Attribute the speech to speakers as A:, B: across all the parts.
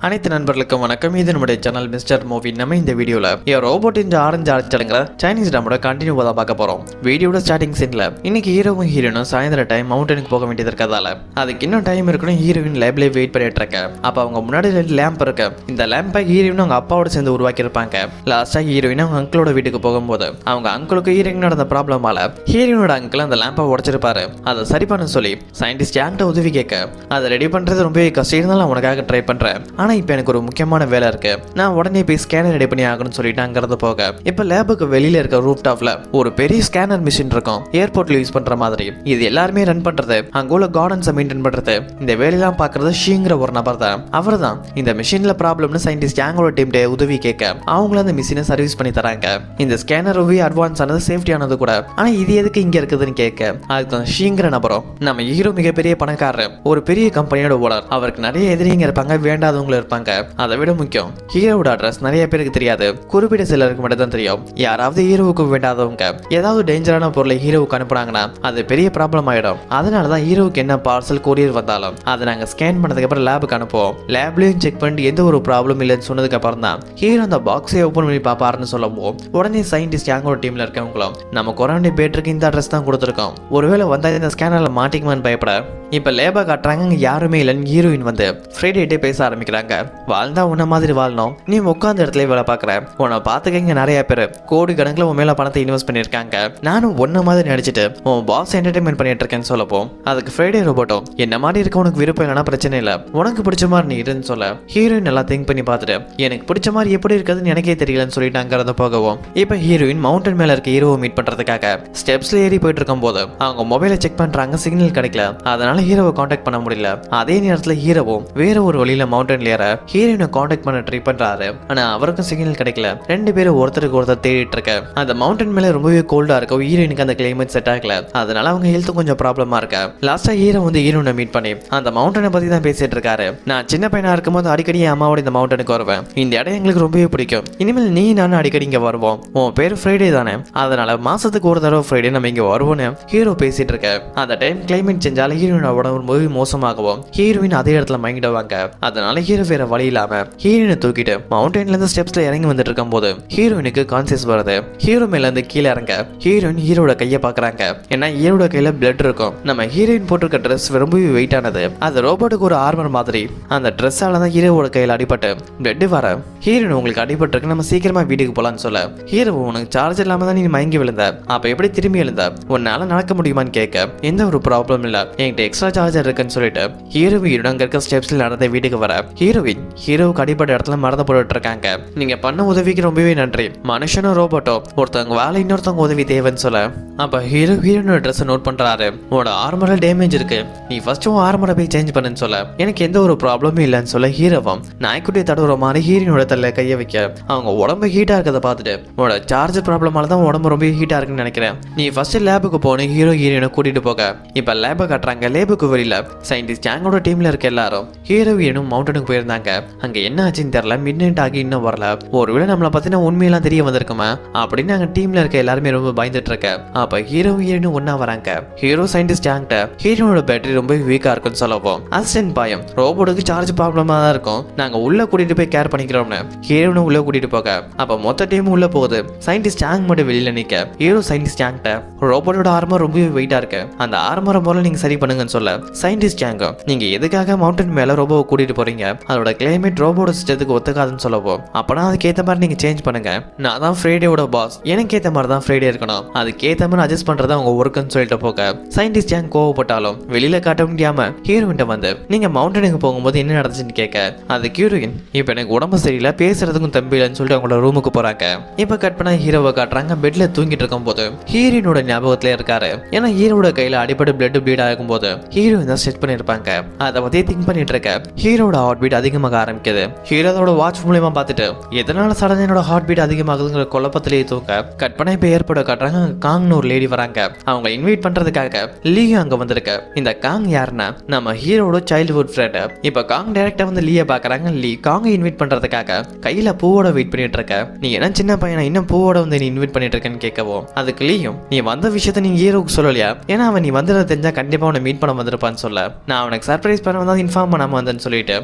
A: அனைத்து நண்பர்களுக்கும் வணக்கம் இது நம்முடைய சேனல் மிஸ்டர் மூவி நம்ம இந்த வீடியோல ஏ ரோபோட் இந்த ஆரஞ்சு அரைச்சலுங்கிற சைனீஸ் ட்ராமோட கண்டினியூ தான் பார்க்க போறோம் வீடியோட ஸ்டார்டிங் சீன்ல இன்னைக்கு ஹீரோவும் ஹீரோனும் சாயந்தர டைம் மவுண்டனுக்கு போக வேண்டியது இருக்கதால அதுக்கு இன்னும் டைம் இருக்கணும் ஹீரோயின் லேப்லேயே வெயிட் பண்ணிட்டு இருக்க அப்ப அவங்க முன்னாடி ரெண்டு லேம்ப் இருக்கு இந்த லேம்பை ஹீரோயின் அவங்க அப்பாவோட சேர்ந்து உருவாக்கி இருப்பாங்க லாஸ்டா ஹீரோயின் அவங்க அங்கிளோட வீட்டுக்கு போகும்போது அவங்க அங்கிளுக்கு ஹீரோயின் நடந்த ப்ராப்ளமால ஹீரோயினோட அங்கிள் அந்த லேம்பை உடைச்சிருப்பாரு அதை சரி பண்ண சொல்லி சயின்டிஸ்ட் யாங்கிட்ட உதவி கேட்க அதை ரெடி பண்றது ரொம்பவே கஷ்டம் இருந்தாலும் நான் உனக்காக ட்ரை பண்றேன் ஆனா இப்போ எனக்கு ஒரு முக்கியமான வேலை இருக்கு நான் உடனே போய் ஸ்கேனர் ரெடி பண்ணி ஆகணும்னு சொல்லிட்டு அங்கிருந்து போக இப்போ லேபுக்கு வெளியில இருக்க ரூப் டாப்ல ஒரு பெரிய ஸ்கேனர் மிஷின் இருக்கும் ஏர்போர்ட்ல யூஸ் பண்ற மாதிரி இது எல்லாருமே ரன் பண்றது அங்க உள்ள கார்டன்ஸை மெயின்டைன் பண்றது இந்த வேலையெல்லாம் பாக்குறது ஷீங்கிற ஒரு நபர் தான் அவர் தான் இந்த மிஷின்ல ப்ராப்ளம்னு சயின்டிஸ்ட் யாங்கோட டீம் உதவி கேட்க அவங்களும் அந்த மிஷினை சர்வீஸ் பண்ணி தராங்க இந்த ஸ்கேனர் ரொம்பவே அட்வான்ஸ் ஆனது சேஃப்டி ஆனது கூட ஆனா இது எதுக்கு இங்க இருக்குதுன்னு கேட்க அதுக்கு அந்த ஷீங்கிற நபரும் நம்ம ஹீரோ மிகப்பெரிய பணக்காரர் ஒரு பெரிய கம்பெனியோட ஓனர் அவருக்கு நிறைய எதிரிங்க இருப்பாங்க வேண்டாதவங்களும் இருப்பாங்க அதை விட முக்கியம் ஹீரோவோட அட்ரஸ் நிறைய பேருக்கு தெரியாது குறிப்பிட்ட சிலருக்கு மட்டும் தான் தெரியும் யாராவது ஹீரோவுக்கு வேண்டாதவங்க ஏதாவது டேஞ்சரான பொருளை ஹீரோவுக்கு அனுப்புனாங்கன்னா அது பெரிய ப்ராப்ளம் ஆயிடும் அதனால தான் ஹீரோவுக்கு என்ன பார்சல் கொரியர் வந்தாலும் அதை நாங்கள் ஸ்கேன் பண்ணதுக்கு அப்புறம் லேபுக்கு அனுப்புவோம் லேப்லயும் செக் பண்ணிட்டு எந்த ஒரு ப்ராப்ளம் இல்லைன்னு சொன்னதுக்கு அப்புறம் தான் ஹீரோ அந்த பாக்ஸை ஓப்பன் பண்ணி பார்ப்பாருன்னு சொல்லவும் உடனே சயின்டிஸ்ட் யாங்கோட டீம்ல இருக்கவங்களும் நம்ம கொரோனா பேட்டருக்கு இந்த அட்ரஸ் தான் கொடுத்துருக்கோம் ஒருவேளை வந்தா இந்த ஸ்கேனர்ல மாட்டிக்குமான்னு பயப்பட இப்போ லேபா காட்டுறாங்க அங்க யாருமே இல்லைன்னு ஹீரோயின் வந்து ஃப்ரைடேட்டே பேச ஆரம்பிக்கிறாங்க வாழ்ந்தா உன்ன மாதிரி வாழணும் நீ உட்காந்த இடத்துல வேலை பார்க்குற உன்னை பார்த்துக்க இங்க நிறைய பேர் கோடி கணக்கில் உன் மேல பணத்தை இன்வெஸ்ட் பண்ணியிருக்காங்க நானும் ஒன்ன மாதிரி நடிச்சிட்டு உன் பாஸ் என்டர்டைன்மெண்ட் பண்ணிட்டு இருக்கேன்னு சொல்லப்போம் அதுக்கு ஃப்ரைடே ரோபோட்டும் என்ன மாதிரி இருக்க உனக்கு விருப்பம் இல்லைனா பிரச்சனை இல்லை உனக்கு பிடிச்ச மாதிரி நீ இருன்னு சொல்ல ஹீரோயின் நல்லா திங்க் பண்ணி பார்த்துட்டு எனக்கு பிடிச்ச மாதிரி எப்படி இருக்குதுன்னு எனக்கே தெரியலன்னு சொல்லிட்டு அங்கிருந்து போகவும் இப்போ ஹீரோயின் மவுண்டன் மேல இருக்க ஹீரோவை மீட் பண்றதுக்காக ஸ்டெப்ஸ்ல ஏறி போயிட்டு இருக்கும் போது அவங்க மொபைலை செக் பண்றாங்க சிக்னல் கிடைக்கல அதனால ஹீரோவை காண்டாக்ட் பண்ண முடியல அதே நேரத்துல ஹீரோவும் வேற ஒரு வழியில மவுண்டன் ஏற ஹீரோயினை காண்டாக்ட் பண்ண ட்ரை பண்றாரு ஆனா அவருக்கும் சிக்னல் கிடைக்கல ரெண்டு பேரும் ஒருத்தருக்கு ஒருத்தர் தேடிட்டு இருக்க அந்த மவுண்டன் மேல ரொம்பவே கோல்டா இருக்கும் ஹீரோயினுக்கு அந்த கிளைமேட் செட் ஆகல அதனால அவங்க ஹெல்த் கொஞ்சம் ப்ராப்ளமா இருக்க லாஸ்டா ஹீரோ வந்து ஹீரோனை மீட் பண்ணி அந்த மவுண்டனை பத்தி தான் பேசிட்டு இருக்காரு நான் சின்ன பையனா இருக்கும்போது அடிக்கடி என் அம்மாவோட இந்த மவுண்டனுக்கு வருவேன் இந்த இடம் எங்களுக்கு ரொம்பவே பிடிக்கும் இனிமேல் நீ நானும் அடிக்கடி இங்க வருவோம் உன் பேரு ஃப்ரைடே தானே அதனால மாசத்துக்கு ஒரு தடவை ஃப்ரைடே நம்ம இங்க வருவோம்னு ஹீரோ பேசிட்டு இருக்க அந்த டைம் கிளைமேட் சேஞ்சால ஹீரோயினோட உடம்பு ரொம்பவே மோசமாகவும் ஹீரோயின் அதே இடத்துல மயங்கிடுவாங்க அதனால ஹீரோ வேற வழி இல்லாம ஹீரோயினை தூக்கிட்டு மவுண்டன்ல இருந்து ஸ்டெப்ஸ்ல இறங்கி வந்துட்டு இருக்கும் போது ஹீரோயினுக்கு கான்சியஸ் வருது ஹீரோ மேல இருந்து கீழே இறங்க ஹீரோயின் ஹீரோட கையை பாக்குறாங்க ஏன்னா ஹீரோட கையில பிளட் இருக்கும் நம்ம ஹீரோயின் போட்டிருக்க ட்ரெஸ் ரொம்பவே வெயிட் ஆனது அது ரோபோட்டுக்கு ஒரு ஆர்மர் மாதிரி அந்த ட்ரெஸ்ஸால தான் ஹீரோவோட கையில அடிபட்டு பிளட் வர ஹீரோயின் உங்களுக்கு அடிபட்டிருக்கு நம்ம சீக்கிரமா வீட்டுக்கு போலாம்னு சொல்ல ஹீரோ உனக்கு சார்ஜ் இல்லாம தான் நீ மயங்கி விழுந்த அப்ப எப்படி திரும்பி எழுந்த உன்னால நடக்க முடியுமான்னு கேட்க எந்த ஒரு ப்ராப்ளம் இல்ல என்கிட்ட எக்ஸ்ட்ரா சார்ஜர் இருக்குன்னு சொல்லிட்டு ஹீரோயின் அங்க இருக்க ஸ்டெப்ஸ்ல நடந்த வீட்டுக்கு வர ஹீரோயின் ஹீரோவுக்கு அடிப்பட்ட இடத்துல மறந்து போட்டுட்டு இருக்காங்க நீங்க பண்ண உதவிக்கு ரொம்பவே நன்றி மனுஷனும் ரோபோட்டோ ஒருத்தவங்க வேலை இன்னொருத்தவங்க உதவி தேவைன்னு சொல்ல அப்ப ஹீரோ ஹீரோனோட ட்ரெஸ் நோட் பண்றாரு உன்னோட ஆர்மரில் டேமேஜ் இருக்கு நீ ஃபர்ஸ்ட் உன் ஆர்மரை போய் சேஞ்ச் பண்ணுன்னு சொல்ல எனக்கு எந்த ஒரு ப்ராப்ளமும் இல்லைன்னு சொல்ல ஹீரோவும் நாய்க்குட்டியை தடவுற மாதிரி ஹீரோனோட தள்ள கையை வைக்க அவங்க உடம்பு ஹீட்டா இருக்கிறத பார்த்துட்டு உன்னோட சார்ஜ் ப்ராப்ளமால தான் உடம்பு ரொம்ப ஹீட்டா இருக்குன்னு நினைக்கிறேன் நீ ஃபர்ஸ்ட் லேபுக்கு போன ஹீரோ ஹீரோனை கூட்டிட்டு போக இப்ப லேபை காட்டுறாங்க லேபுக்கு வெளியில சயின்டிஸ்ட் கேங்கோட டீம்ல இருக்க எல்லாரும் ஹீரோ ஹீரோனும் மவுண்டனுக்கு போயிருந்தாங்க அங்க என்ன ஆச்சுன்னு தெரியல மிட் நைட் ஆகி இன்னும் வரல ஒருவேளை நம்மளை பத்தின உண்மையெல்லாம் தெரிய வந்திருக்குமா அப்படின்னு அங்க டீம்ல இருக்க எல்லாருமே ரொம்ப பயந்துட்டு இருக்க அப்ப ஹீரோ ஹீரோனும் ஒண்ணா வராங்க ஹீரோ சயின்டிஸ்ட் கேங்கிட்ட ஹீரோனோட பேட்டரி ரொம்ப வீக்கா இருக்குன்னு சொல்லவும் அசிஸ்டன்ட் பாயம் ரோபோட்டுக்கு சார்ஜ் ப்ராப்ளமா தான் இருக்கும் நாங்க உள்ள கூட்டிட்டு போய் கேர் பண்ணிக்கிறோம்னு ஹீரோனும் உள்ள கூட்டிட்டு போக அப்ப மொத்த டீம் உள்ள போகுது சயின்டிஸ்ட் டேங்க் மட்டும் வெளியில நிக்க ஹீரோ சயின்டிஸ்ட் டேங்கிட்ட ரோபோட்டோட ஆர்மர் ரொம்பவே வெயிட்டா இருக்கு அந்த ஆர்மரை முதல்ல நீங்க சரி பண்ணுங்கன்னு சொல்ல சயின்டிஸ்ட் டேங்க் நீங்க எதுக்காக மவுண்டன் மேல ரோபோவை கூட்டிட்டு போறீங்க அதோட கிளைமேட் ரோபோட சிஸ்டத்துக்கு ஒத்துக்காதுன்னு சொல்லவும் அப்பனா அதுக்கேத்த மாதிரி நீங்க சேஞ்ச் பண்ணுங்க நான் தான் ஃப்ரைடேவோட பாஸ் எனக்கு ஏத்த மாதிரி தான் ஃப்ரைடே இருக்கணும் அதுக்கேத்த மாதிரி அட்ஜஸ்ட் பண்றதா உங்க ஒர்க்குன்னு சொல்லிட்டு போக சயின்டிஸ்ட் டேங்க் கோவப்பட்டாலும் வெளியில காட்ட முடியாம ஹீரோயின்ட்ட வந்து நீங்க மவுண்டனுக்கு போகும்போது என்ன நடந்துச்சுன்னு கேட்க அது ஹீரோயின் இப்ப எனக்கு உடம்பு சரியில்லை பேசுறதுக்கும் தம்பி இல்லைன்னு சொல்லிட்டு அவங்களோட ரூமுக்கு போறாங்க இப்ப கட் பண்ண ஹீரோவை காட்டுறாங்க பெட்ல தூங்கிட்டு இருக்கும் போது ஹீரோயினோட ஞாபகத்துல இருக்காரு ஏன்னா ஹீரோட கையில அடிபட்டு பிளட் ப்ளீட் ஆகும் போது ஹீரோயின் தான் செட் பண்ணிருப்பாங்க அதை பத்தி திங்க் பண்ணிட்டு இருக்க ஹீரோட ஹார்ட் பீட் அதிகமாக ஆரம்பிக்குது ஹீரோதோட வாட்ச் மூலியமா பார்த்துட்டு எதனால சடனா என்னோட ஹார்ட் பீட் அதிகமாகுதுங்கிற குழப்பத்திலேயே தூக்க கட் பண்ண இப்ப ஏற்பட காட்டுறாங்க காங்னு ஒரு லேடி வராங்க அவங்க இன்வைட் பண்றதுக்காக லீயும் அங்க வந்திருக்க இந்த காங் யாருன்னா நம்ம ஹீரோட சைல்ட்ஹுட் ஃப்ரெண்ட் இப்ப காங் டைரக்டா வந்து லீய பாக்குறாங்க லீ காங்க இன்வைட் பண்றதுக்காக கையில பூவோட வெயிட் பண்ணிட்டு இருக்க நீ என்ன சின்ன பையனா இன்னும் பூவோட வந்து நீ இன்வைட் பண்ணிட்டு இருக்கேன்னு கேட்கவும் அதுக்கு லீயும் நீ வந்த விஷயத்த நீ ஹீரோக்கு சொல்லலையா ஏன்னா அவன் நீ வந்ததை தெரிஞ்சா கண்டிப்பா அவனை மீட் பண்ண வந்திருப்பான்னு சொல்ல நான் அவனுக்கு சர்ப்ரைஸ் பண்ண வந்தா இன்ஃபார்ம் பண்ணாம வந்தேன்னு சொல்லிட்டு ரெண்டு பேரும்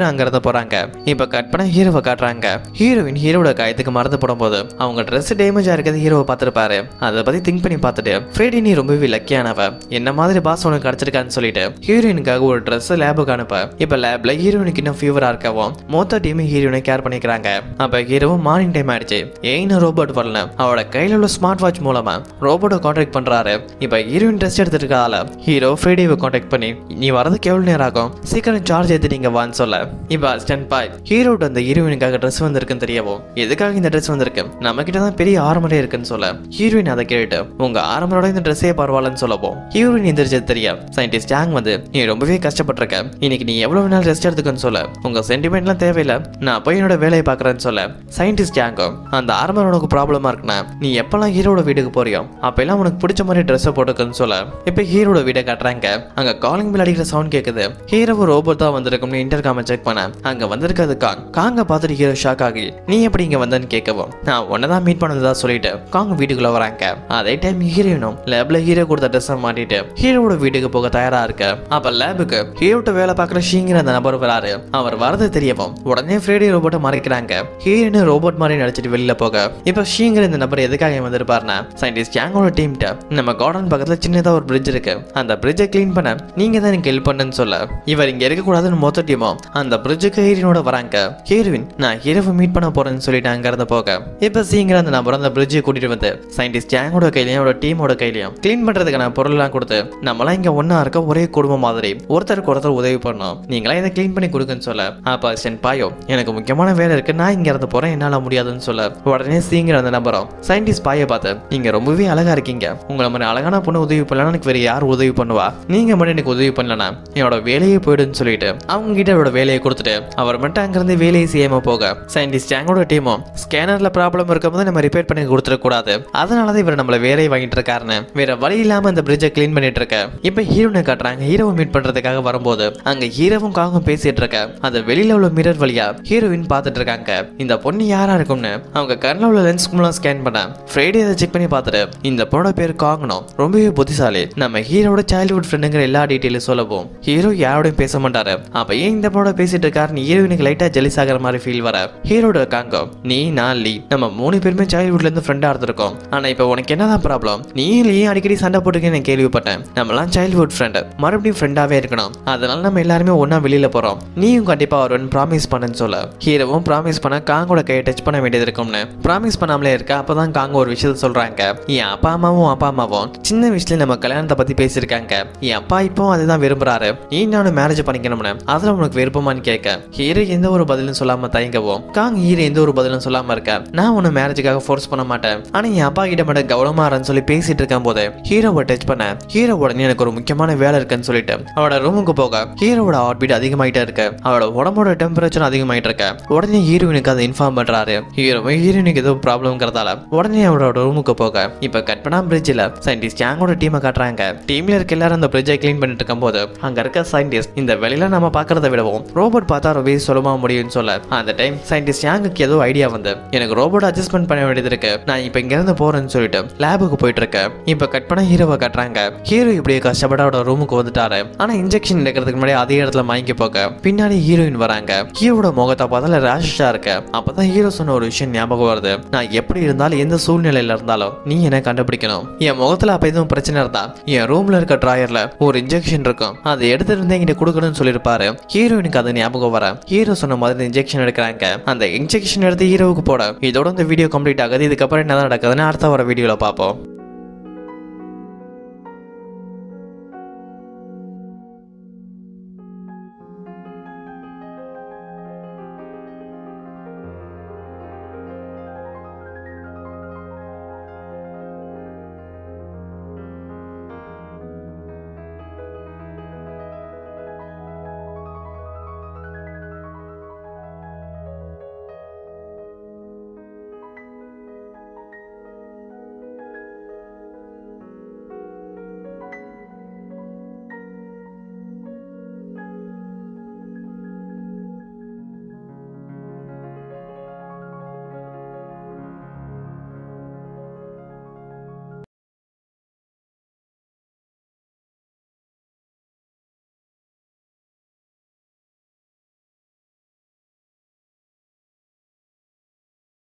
A: பேரும் அங்க இருந்து போறாங்க இப்ப கட் பண்ண ஹீரோவை காட்டுறாங்க ஹீரோயின் ஹீரோட காயத்துக்கு மறந்து போடும்போது அவங்க ட்ரெஸ் டேமேஜ் இருக்கிறது ஹீரோவை பார்த்துருப்பாரு அதை பத்தி திங்க் பண்ணி பார்த்துட்டு ஃப்ரெடி நீ ரொம்பவே லக்கியானவ என்ன மாதிரி பாஸ் உனக்கு கிடைச்சிருக்கான்னு சொல்லிட்டு ஹீரோயினுக்காக ஒரு ட்ரெஸ் லேபுக்கு அனுப்ப இப்ப லேப்ல ஹீரோயினுக்கு இன்னும் ஃபீவரா இருக்கவும் மொத்த டீம் ஹீரோயினை கேர் பண்ணிக்கிறாங்க அப்ப ஹீரோவும் மார்னிங் டைம் ஆயிடுச்சு ஏன் ரோபோட் வரல அவளோட கையில உள்ள ஸ்மார்ட் வாட்ச் மூலமா ரோபோட்டை கான்டாக்ட் பண்றாரு இப்ப ஹீரோயின் ட்ரெஸ் எடுத்துட்டு இருக்கால ஹீரோ ஃப்ரைடேவை கான்டாக்ட் பண்ணி நீ வரதுக்கு எவ்வளவு நேரம் ஆகும் சீக்கிரம் சார்ஜ் ஏத்திட்டீங்க வான்னு சொல்ல இப்ப அசிஸ்டன்ட் பாய் ஹீரோட அந்த ஹீரோயினுக்காக ட்ரெஸ் வந்திருக்குன்னு தெரியவும் எதுக்காக இந்த ட்ரெஸ் வந்திருக்கு நம்ம கிட்ட தான் பெரிய ஆரம்பரே இருக்குன்னு சொல்ல ஹீரோயின் அதை கேட்டு உங்க ஆரம்பரோட இந்த ட்ரெஸ்ஸே பரவாயில்லன்னு சொல்லவும் ஹீரோயின் எந்திரிச்சது தெரிய சயின்டிஸ்ட் ஜாங் வந்து நீ ரொம்பவே கஷ்டப்பட்டிருக்க இன்னைக்கு நீ எவ்வளவு நாள் ரெஸ்ட் எடுத்துக்கன்னு சொல்ல உங்க சென்டிமெண்ட்லாம் தேவையில்லை நான் போய் என்னோட வேலையை பார்க்கறேன்னு சொல்ல சயின்டிஸ்ட் ஜாங்கும் அந்த ஆரம்பர் உனக்கு ப்ராப்ளமா இருக்குன்னா நீ எப்பெல்லாம் ஹீரோட வீட்டுக்கு போறியோ அப்பெல்லாம் உனக்கு பிடிச்ச மாதிரி ட்ரெஸ்ஸை போட்டுக்கன்னு சொல்ல இப்போ ஹீரோட வீடை காட்டுறாங்க அங்க காலிங் பில் அடிக்கிற சவுண்ட் கேக்குது ஹீரோ ரோபோட் தான் வந்திருக்கும்னு இன்டர்காம செக் பண்ண அங்க வந்திருக்கிறது காங் காங்க பார்த்துட்டு ஹீரோ ஷாக் ஆகி நீ எப்படி இங்க வந்தேன்னு கேட்கவும் நான் உன்னதான் மீட் பண்ணதா சொல்லிட்டு காங் வீட்டுக்குள்ள வராங்க அதே டைம் ஹீரோயினும் லேப்ல ஹீரோ கொடுத்த ட்ரெஸ்ஸை மாட்டிட்டு ஹீரோட வீட்டுக்கு போக தயாரா இருக்கு அப்ப லேபுக்கு ஹீரோட்ட வேலை பார்க்குற ஷீங்கிற அந்த நபர் வராரு அவர் வரது தெரியவும் உடனே ஃப்ரேடி ரோபோட்டை மறைக்கிறாங்க ஹீரோயின் ரோபோட் மாதிரி நடிச்சிட்டு வெளியில போக இப்ப ஷீங்கிற இந்த நபர் எதுக்காக இங்க வந்திருப்பாருன்னா சயின்டிஸ்ட் யாங்கோட டீம்கிட்ட நம்ம கார்டன் பக்கத்துல சின்னதா ஒரு பிரிட்ஜ் இருக்கு அந்த பிரிட்ஜை க்ளீன் பண்ண நீங்க தான் எனக்கு ஹெல்ப் பண்ணுன்னு சொல்ல இவர் இங்க இருக்கக்கூடாதுன்னு மொத்த டீமும் அந்த பிரிட்ஜுக்கு ஹீரோனோட வராங்க ஹீரோயின் நான் ஹீரோவை மீட் பண்ண போறேன்னு சொல்லிட்டு அங்க இருந்து போக இப்ப சீங்கிற அந்த நபர் அந்த பிரிட்ஜை கூட்டிட்டு வந்து சயின்டிஸ்ட் யாங்கோட கையிலயும் அவரோட டீமோட கையிலயும் க்ளீன் பண்றதுக்கான பொருள்லாம் கொடுத்து நம்மளாம் இங்க ஒண்ணா இருக்க ஒரே குடும்பம் மாதிரி ஒருத்தருக்கு ஒருத்தர் உதவி பண்ணோம் நீங்களா இதை க்ளீன் பண்ணி கொடுக்குன்னு சொல்ல அப்ப அசிஸ்டன்ட் பாயோ எனக்கு முக்கியமான வேலை இருக்கு நான் இங்க இருந்து போறேன் என்னால முடியாதுன்னு சொல்ல உடனே சீங்கிற அந்த நம்பரும் சயின்டிஸ்ட் பாயை பார்த்து நீங்க ரொம்பவே அழகா இருக்கீங்க உங்களை மாதிரி அழகான பொண்ணு உதவி பண்ணலாம் எனக்கு வேற யார் உதவி பண்ணுவா நீங்க மட்டும் எனக்கு உதவி பண்ணலனா என்னோட வேலையே போயிடுன்னு சொல்லிட்டு அவங்க கிட்ட அவரோட வேலையை கொடுத்துட்டு அவர் மட்டும் அங்கிருந்து வேலையை செய்யாம போக சயின்டிஸ்ட் ஜாங்கோட டீமும் ஸ்கேனர்ல ப்ராப்ளம் இருக்கும்போது நம்ம ரிப்பேர் பண்ணி கொடுத்துட கூடாது அதனாலதான் இவர் நம்மள வேலையை வாங்கிட்டு இருக்காருன்னு வேற வழி இல்லாம அந்த பிரிட்ஜை க்ளீன் பண்ணிட்டு இருக்க இப்ப ஹீரோனை காட்டுறாங்க ஹீரோவை மீட் பண்றதுக்காக வரும்போது அங்க ஹீரோவும் காகும் பேசிட்டு இருக்க அந்த வெளியில உள்ள மிரர் வழியா ஹீரோயின் பார்த்துட்டு இருக்காங்க இந்த பொண்ணு யாரா இருக்கும்னு அவங்க கண்ணில் உள்ள லென்ஸ் மூலம் ஸ்கேன் பண்ண ஃப்ரைடே அதை செக் பண்ணி பார்த்துட்டு இந்த பொண்ணோட பேர் காங்கணும் ரொம்பவே புத்திசாலி நம்ம ஹீரோட சைல்ட்ஹுட் ஃப்ரெண்டுங்கிற எல்லா டீட்டெயிலும் சொல்லவும் ஹீரோ யாரோடையும் பேச மாட்டாரு அப்ப ஏன் இந்த பொண்ணோட பேசிட்டு இருக்காருன்னு ஹீரோயினுக்கு லைட்டா ஜெலிஸ் ஆகிற மாதிரி ஃபீல் வர ஹீரோட காங்கோ நீ நான் லீ நம்ம மூணு பேருமே சைல்ட்ஹுட்ல இருந்து ஃப்ரெண்டா இருந்திருக்கோம் ஆனா இப்போ உனக்கு என்னதான் ப்ராப்ளம் நீ லீ அடிக்கடி சண்டை போட்டுருக்கேன்னு நான் கேள்விப்பட்டேன் நம்மலாம் சைல்ட்ஹுட் ஃப்ரெண்டு மறுபடியும் ஃப்ரெண்டாவே இருக்கணும் அதனால நம்ம எல்லாருமே ஒண்ணா வெளியில போறோம் நீயும் கண்டிப்பா வருவன் ப்ராமிஸ் பண்ணுன்னு சொல்ல ஹீரோவும் ப்ராமிஸ் பண்ண காங்கோட கையை டச் பண்ண வேண்டியது இருக்கும்னு ப்ராமிஸ் பண்ணாமலே இருக்க அப்பதான் காங்க ஒரு விஷயத்த சொல்றாங்க என் அப்பா அம்மாவும் அப்பா அம்மாவும் சின்ன வயசுல நம்ம கல்யாணத்தை பத்தி பேசியிருக்காங்க என் அப்பா இப்போ அதுதான் விரும்புறாரு நீ நானும் மேரேஜ் பண்ணிக்கணும்னு அதுல உனக்கு விருப்பமான்னு கேட்க ஹீரோ எந்த ஒரு பதிலும் சொல்லாம தயங்கவும் காங் ஹீரோ எந்த ஒரு பதிலும் சொல்லாம இருக்க நான் உன்னை மேரேஜுக்காக ஃபோர்ஸ் பண்ண மாட்டேன் ஆனா என் அப்பா கிட்ட மட்டும் கவனமா இருன்னு சொல்லி பேசிட்டு இருக்கும் போது ஹீரோவை டச் பண்ண ஹீரோ உடனே எனக்கு ஒரு முக்கியமான வேலை இருக்குன்னு சொல்லிட்டு அவளோட ரூமுக்கு போக ஹீரோவோட ஹார்ட் பீட் அதிகமாயிட்டே இருக்கு அவளோட உடம்போட டெம்பரேச்சர் அதிகமாயிட்டு இருக்கு உடனே ஹீரோயினுக்கு அதை இன்ஃபார்ம் பண்றாரு ஹீரோவும் ஹீரோயினுக்கு ஏதோ ப்ராப்ளம்ங்கிறதால உடனே அவரோட ரூமுக்கு போக இப்ப கட் பண்ணா பிரிட்ஜில் சயின்டிஸ்ட் ஜாங்கோட டீமை காட்டுறாங்க டீம்ல இருக்க எல்லாரும் அந்த பிரிட்ஜை க்ளீன் பண்ணிட்டு இருக்கும்போது அங்க இருக்க சயின்டிஸ்ட் இந்த வெளியில நம்ம பாக்குறத விடவும் ரோபோட் பார்த்தா ரொம்ப சுலபமா முடியும்னு சொல்ல அந்த டைம் சயின்டிஸ்ட் யாங்குக்கு ஏதோ ஐடியா வந்து எனக்கு ரோபோட் அட்ஜஸ்ட்மெண்ட் பண்ண வேண்டியது இருக்கு நான் இப்ப இங்க இருந்து போறேன்னு சொல்லிட்டு லேபுக்கு போயிட்டு இருக்கேன் இப்ப கட் பண்ண ஹீரோவை காட்டுறாங்க ஹீரோ இப்படியே கஷ்டப்பட்டு அவரோட ரூமுக்கு வந்துட்டாரு ஆனா இன்ஜெக்ஷன் எடுக்கிறதுக்கு முன்னாடி அதே இடத்துல மயங்கி போக பின்னாடி ஹீரோயின் வராங்க ஹீரோட முகத்தை பார்த்தால ரேஷா இருக்கு அப்பதான் ஹீரோ சொன்ன ஒரு விஷயம் ஞாபகம் வருது நான் எப்படி இருந்தாலும் எந்த சூழ்நிலையில இருந்தாலும் நீ என்ன கண்டுபிடிக்கணும் என் முகத்துல அப்ப எதுவும் பிரச்சனை இருந்தா என் ரூம்ல இருக்க ட்ராயர்ல ஒரு இன்ஜெக்ஷன் இருக்கும் அதை எடுத்துட்டு இருந்து என்கிட்ட கொடுக்கணும்னு சொல்லியிருப்பாரு ஹீரோயினுக்கு அது ஞாபகம் வர ஹீரோ சொன்ன மாதிரி இன்ஜெக்ஷன் எடுக்கிறாங்க அந்த இன்ஜெக்ஷன் எடுத்து ஹீரோவுக்கு போட இதோட இந்த வீடியோ கம்ப்ளீட் ஆகுது இதுக்கப்புறம் என்ன நடக்குதுன்னு அடுத்த வர வீடியோல பார்ப்போம்